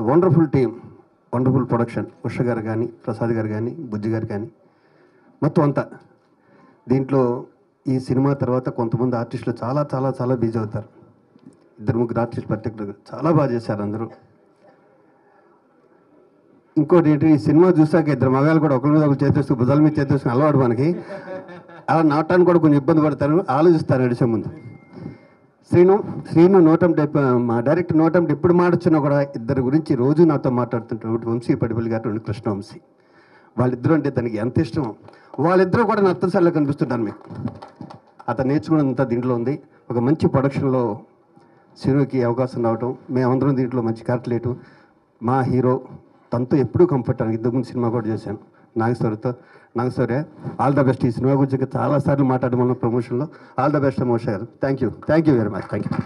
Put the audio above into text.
wonderful team wonderful production Usha గారు కానీ ప్రసాద్ గారు కానీ బుజ్జి గారు కానీ మొత్తం అంతా దీంట్లో ఈ సినిమా తర్వాత కొంతమంది ఆర్టిస్టులు చాలా చాలా చాలా బిజీ అవుతారు ఇద్దరు ముగ్గురు ఆర్టిస్టులు పర్టికులర్గా చాలా బాగా చేశారు అందరూ ఇంకోటి ఏంటి ఈ సినిమా చూసాక ఇద్దరు మగాళ్ళు కూడా ఒకరి మీద ఒకరు చేతేస్తూ భుజాల మీద చేతేసుకుని అలవాటు మనకి అలా నాటడానికి కూడా కొంచెం ఇబ్బంది పడతారు ఆలోచిస్తారు నడిచే ముందు శ్రీను శ్రీను నోటంటి మా డైరెక్టర్ నోటంటి ఎప్పుడు మాడొచ్చినా కూడా ఇద్దరు గురించి రోజు నాతో మాట్లాడుతుంటారు ఒకటి వంశీ పడిపల్లి గారు రెండు కృష్ణ వంశీ వాళ్ళిద్దరూ అంటే తనకి ఎంత ఇష్టం వాళ్ళిద్దరూ కూడా నా అత్తసార్లు కనిపిస్తుంటారు మీకు అతను నేర్చుకున్నంత దీంట్లో ఉంది ఒక మంచి ప్రొడక్షన్లో శ్రీనుకి అవకాశం రావటం మేమందరం దీంట్లో మంచి క్యారెక్టర్లేటు మా హీరో తనతో ఎప్పుడూ కంఫర్ట్ అని ఇంతకుముందు సినిమా కూడా చేశాను నాగేశ్వరితో నాగేశ్వర్య ఆల్ ద బెస్ట్ ఈ సినిమా గురించి ఇంకా చాలాసార్లు మాట్లాడమన్న ప్రమోషన్లో ఆల్ ద బెస్ట్ మోష గారు thank you thank you very much thank you